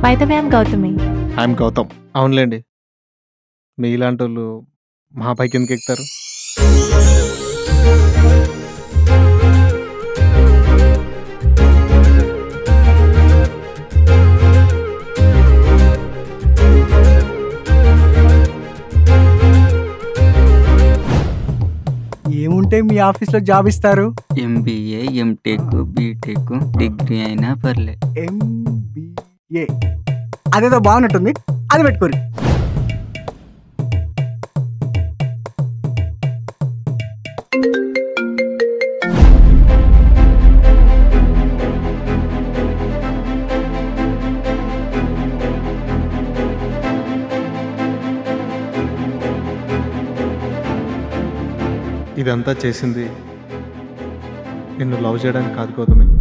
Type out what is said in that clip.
by the way I'm Gautami I'm Gautam అవునులేండి మీ ఇలాంటి వాళ్ళు మా పైకి ఎందుకు ఎక్కుతారు ఏముంటే మీ ఆఫీస్లో జాబ్ ఇస్తారు ఎంబీఏ ఎంటెక్ బీటెక్ డిగ్రీ అయినా పర్లే ఎంబీఏ అదేదో బాగున్నట్టుంది అది పెట్టుకోరు ఇదంతా చేసింది నిన్ను లవ్ చేయడానికి కాదు గౌతమి